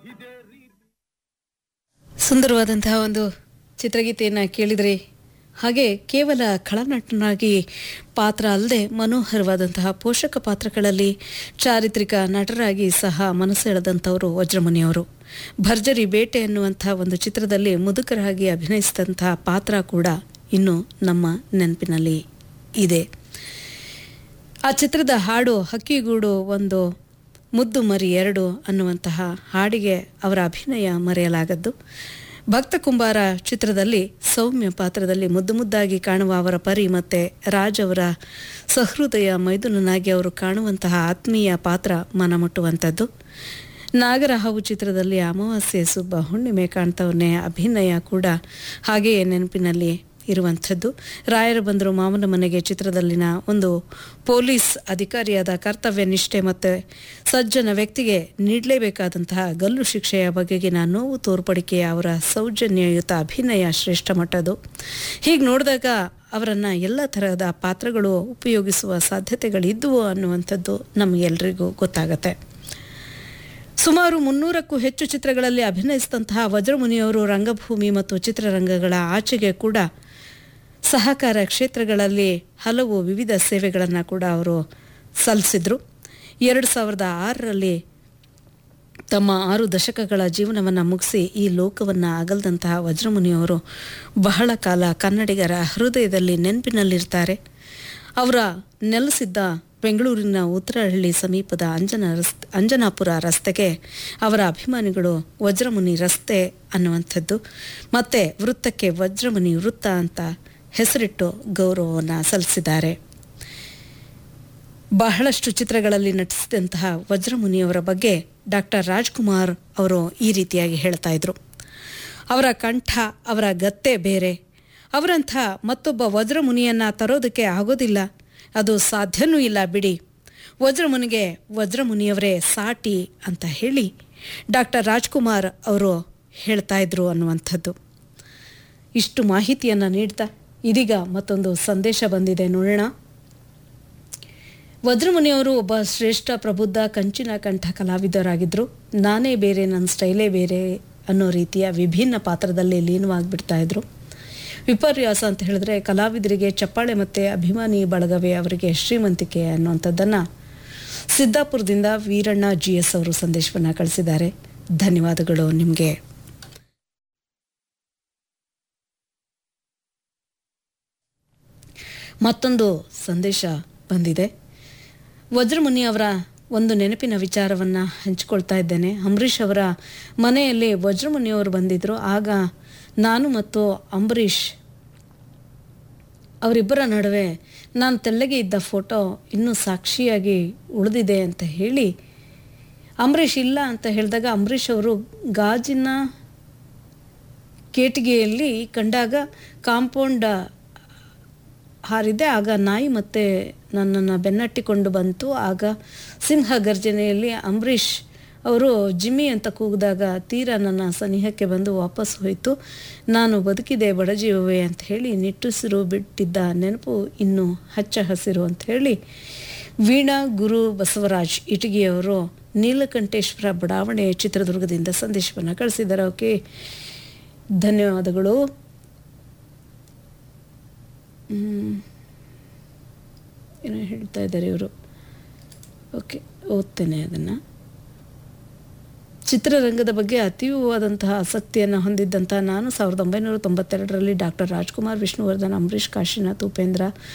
ಸುಂದರವಾದಂತಹ ಒಂದು ಚಿತ್ರಗೀತೆಯನ್ನು ಕೇಳಿದ್ರಿ ಹಾಗೆ ಕೇವಲ ಖಳನಟನಾಗಿ ಪಾತ್ರ ಅಲ್ಲದೆ ಮನೋಹರವಾದಂತಹ ಪೋಷಕ ಪಾತ್ರಗಳಲ್ಲಿ ಚಾರಿತ್ರಿಕ ನಟರಾಗಿ ಸಹ ಮನಸೆಳೆದಂಥವರು ವಜ್ರಮುನಿಯವರು ಭರ್ಜರಿ ಬೇಟೆ ಅನ್ನುವಂಥ ಒಂದು ಚಿತ್ರದಲ್ಲಿ ಮುದುಕರಾಗಿ ಅಭಿನಯಿಸಿದಂತಹ ಪಾತ್ರ ಕೂಡ ಇನ್ನು ನಮ್ಮ ನೆನಪಿನಲ್ಲಿ ಇದೆ ಆ ಚಿತ್ರದ ಹಾಡು ಹಕ್ಕಿಗೂಡು ಒಂದು ಮುದ್ದು ಮರಿ ಎರಡು ಅನ್ನುವಂತಹ ಹಾಡಿಗೆ ಅವರ ಅಭಿನಯ ಮರೆಯಲಾಗದ್ದು ಭಕ್ತ ಕುಂಬಾರ ಚಿತ್ರದಲ್ಲಿ ಸೌಮ್ಯ ಪಾತ್ರದಲ್ಲಿ ಮುದ್ದು ಮುದ್ದಾಗಿ ಕಾಣುವ ಅವರ ಪರಿ ಮತ್ತೆ ರಾಜ್ ಅವರ ಸಹೃದಯ ಮೈದುನನಾಗಿ ಅವರು ಕಾಣುವಂತಹ ಆತ್ಮೀಯ ಪಾತ್ರ ಮನಮುಟ್ಟುವಂಥದ್ದು ನಾಗರಹಾವು ಚಿತ್ರದಲ್ಲಿ ಅಮಾವಾಸ್ಯೆ ಸುಬ್ಬ ಹುಣ್ಣಿಮೆ ಕಾಣ್ತವನ್ನೇ ಅಭಿನಯ ಕೂಡ ಹಾಗೆಯೇ ನೆನಪಿನಲ್ಲಿ ಇರುವಂಥದ್ದು ರಾಯರ ಬಂದರು ಮಾವನ ಮನೆಗೆ ಚಿತ್ರದಲ್ಲಿನ ಒಂದು ಪೊಲೀಸ್ ಅಧಿಕಾರಿಯಾದ ಕರ್ತವ್ಯ ನಿಷ್ಠೆ ಮತ್ತು ಸಜ್ಜನ ವ್ಯಕ್ತಿಗೆ ನೀಡಲೇಬೇಕಾದಂತಹ ಗಲ್ಲು ಶಿಕ್ಷೆಯ ಬಗೆಗಿನ ನೋವು ತೋರ್ಪಡಿಕೆಯ ಅವರ ಸೌಜನ್ಯಯುತ ಅಭಿನಯ ಶ್ರೇಷ್ಠ ಮಟ್ಟದ್ದು ಹೀಗೆ ನೋಡಿದಾಗ ಅವರನ್ನು ಎಲ್ಲ ತರಹದ ಪಾತ್ರಗಳು ಉಪಯೋಗಿಸುವ ಸಾಧ್ಯತೆಗಳಿದ್ದುವು ಅನ್ನುವಂಥದ್ದು ನಮಗೆಲ್ಲರಿಗೂ ಗೊತ್ತಾಗತ್ತೆ ಸುಮಾರು ಮುನ್ನೂರಕ್ಕೂ ಹೆಚ್ಚು ಚಿತ್ರಗಳಲ್ಲಿ ಅಭಿನಯಿಸಿದಂತಹ ವಜ್ರಮುನಿಯವರು ರಂಗಭೂಮಿ ಮತ್ತು ಚಿತ್ರರಂಗಗಳ ಆಚೆಗೆ ಕೂಡ ಸಹಕಾರ ಕ್ಷೇತ್ರಗಳಲ್ಲಿ ಹಲವು ವಿವಿಧ ಸೇವೆಗಳನ್ನು ಕೂಡ ಅವರು ಸಲ್ಲಿಸಿದ್ರು ಎರಡು ಸಾವಿರದ ಆರರಲ್ಲಿ ತಮ್ಮ ಆರು ದಶಕಗಳ ಜೀವನವನ್ನು ಮುಗಿಸಿ ಈ ಲೋಕವನ್ನು ಅಗಲ್ದಂತಹ ವಜ್ರಮುನಿಯವರು ಬಹಳ ಕಾಲ ಕನ್ನಡಿಗರ ಹೃದಯದಲ್ಲಿ ನೆನಪಿನಲ್ಲಿರ್ತಾರೆ ಅವರ ನೆಲೆಸಿದ್ದ ಬೆಂಗಳೂರಿನ ಉತ್ತರಹಳ್ಳಿ ಸಮೀಪದ ಅಂಜನ ರಸ್ತೆ ಅಂಜನಾಪುರ ರಸ್ತೆಗೆ ಅವರ ಅಭಿಮಾನಿಗಳು ವಜ್ರಮುನಿ ರಸ್ತೆ ಅನ್ನುವಂಥದ್ದು ಮತ್ತೆ ವೃತ್ತಕ್ಕೆ ವಜ್ರಮುನಿ ವೃತ್ತ ಅಂತ ಹೆಸರಿಟ್ಟು ಗೌರವವನ್ನು ಸಲ್ಲಿಸಿದ್ದಾರೆ ಬಹಳಷ್ಟು ಚಿತ್ರಗಳಲ್ಲಿ ನಟಿಸಿದಂತಹ ವಜ್ರಮುನಿಯವರ ಬಗ್ಗೆ ಡಾಕ್ಟರ್ ರಾಜ್ಕುಮಾರ್ ಅವರು ಈ ರೀತಿಯಾಗಿ ಹೇಳ್ತಾ ಇದ್ರು ಅವರ ಕಂಠ ಅವರ ಗತ್ತೆ ಬೇರೆ ಅವರಂಥ ಮತ್ತೊಬ್ಬ ವಜ್ರಮುನಿಯನ್ನ ತರೋದಕ್ಕೆ ಆಗೋದಿಲ್ಲ ಅದು ಸಾಧ್ಯನೂ ಇಲ್ಲ ಬಿಡಿ ವಜ್ರಮುನಿಗೆ ವಜ್ರಮುನಿಯವರೇ ಸಾಟಿ ಅಂತ ಹೇಳಿ ಡಾಕ್ಟರ್ ರಾಜ್ಕುಮಾರ್ ಅವರು ಹೇಳ್ತಾ ಇದ್ರು ಅನ್ನುವಂಥದ್ದು ಇಷ್ಟು ಮಾಹಿತಿಯನ್ನು ನೀಡ್ತಾ ಇದೀಗ ಮತ್ತೊಂದು ಸಂದೇಶ ಬಂದಿದೆ ನೋಡೋಣ ವಜ್ರಮುನಿಯವರು ಒಬ್ಬ ಶ್ರೇಷ್ಠ ಪ್ರಬುದ್ಧ ಕಂಚಿನ ಕಂಠ ಕಲಾವಿದರಾಗಿದ್ದರು ನಾನೇ ಬೇರೆ ನನ್ನ ಸ್ಟೈಲೇ ಬೇರೆ ಅನ್ನೋ ರೀತಿಯ ವಿಭಿನ್ನ ಪಾತ್ರದಲ್ಲಿ ಲೀನವಾಗಿಬಿಡ್ತಾ ಇದ್ರು ವಿಪರ್ಯಾಸ ಅಂತ ಹೇಳಿದ್ರೆ ಕಲಾವಿದರಿಗೆ ಚಪ್ಪಾಳೆ ಮತ್ತು ಅಭಿಮಾನಿ ಬಳಗವೇ ಅವರಿಗೆ ಶ್ರೀಮಂತಿಕೆ ಅನ್ನುವಂಥದ್ದನ್ನು ಸಿದ್ದಾಪುರದಿಂದ ವೀರಣ್ಣ ಜಿ ಎಸ್ ಅವರು ಸಂದೇಶವನ್ನು ಕಳಿಸಿದ್ದಾರೆ ಧನ್ಯವಾದಗಳು ನಿಮಗೆ ಮತ್ತೊಂದು ಸಂದೇಶ ಬಂದಿದೆ ವಜ್ರಮುನಿ ಅವರ ಒಂದು ನೆನಪಿನ ವಿಚಾರವನ್ನು ಹಂಚಿಕೊಳ್ತಾ ಇದ್ದೇನೆ ಅಂಬರೀಷ್ ಅವರ ಮನೆಯಲ್ಲಿ ವಜ್ರಮುನಿಯವರು ಬಂದಿದ್ದರು ಆಗ ನಾನು ಮತ್ತು ಅಂಬರೀಷ್ ಅವರಿಬ್ಬರ ನಡುವೆ ನಾನು ತೆಲ್ಲಗೆ ಇದ್ದ ಫೋಟೋ ಇನ್ನೂ ಸಾಕ್ಷಿಯಾಗಿ ಉಳಿದಿದೆ ಅಂತ ಹೇಳಿ ಅಂಬರೀಷ್ ಇಲ್ಲ ಅಂತ ಹೇಳಿದಾಗ ಅಂಬರೀಷ್ ಅವರು ಗಾಜಿನ ಕೇಟಿಗೆಯಲ್ಲಿ ಕಂಡಾಗ ಕಾಂಪೌಂಡ್ ಹಾರಿದೆ ಆಗ ನಾಯಿ ಮತ್ತೆ ನನ್ನನ್ನು ಬೆನ್ನಟ್ಟಿಕೊಂಡು ಬಂತು ಆಗ ಸಿಂಹ ಗರ್ಜನೆಯಲ್ಲಿ ಅಂಬರೀಷ್ ಅವರು ಜಿಮ್ಮಿ ಅಂತ ಕೂಗಿದಾಗ ತೀರಾ ನನ್ನ ಸನಿಹಕ್ಕೆ ಬಂದು ವಾಪಸ್ ಹೋಯಿತು ನಾನು ಬದುಕಿದೆ ಬಡಜೀವವೇ ಅಂತ ಹೇಳಿ ನಿಟ್ಟುಸಿರು ಬಿಟ್ಟಿದ್ದ ನೆನಪು ಇನ್ನು ಹಚ್ಚ ಹಸಿರು ಅಂತ ಹೇಳಿ ವೀಣಾ ಗುರು ಬಸವರಾಜ್ ಇಟಗಿಯವರು ನೀಲಕಂಠೇಶ್ವರ ಬಡಾವಣೆ ಚಿತ್ರದುರ್ಗದಿಂದ ಸಂದೇಶವನ್ನು ಕಳಿಸಿದ್ದಾರೆ ಓಕೆ ಧನ್ಯವಾದಗಳು ಏನೋ ಹೇಳ್ತಾ ಇದ್ದಾರೆ ಇವರು ಓಕೆ ಓದ್ತೇನೆ ಅದನ್ನು ಚಿತ್ರರಂಗದ ಬಗ್ಗೆ ಅತೀವವಾದಂತಹ ಆಸಕ್ತಿಯನ್ನು ಹೊಂದಿದ್ದಂಥ ನಾನು ಸಾವಿರದ ಒಂಬೈನೂರ ತೊಂಬತ್ತೆರಡರಲ್ಲಿ ಡಾಕ್ಟರ್ ರಾಜ್ಕುಮಾರ್ ವಿಷ್ಣುವರ್ಧನ್ ಅಂಬರೀಷ್ ಕಾಶಿನಾಥ್ ಉಪೇಂದ್ರ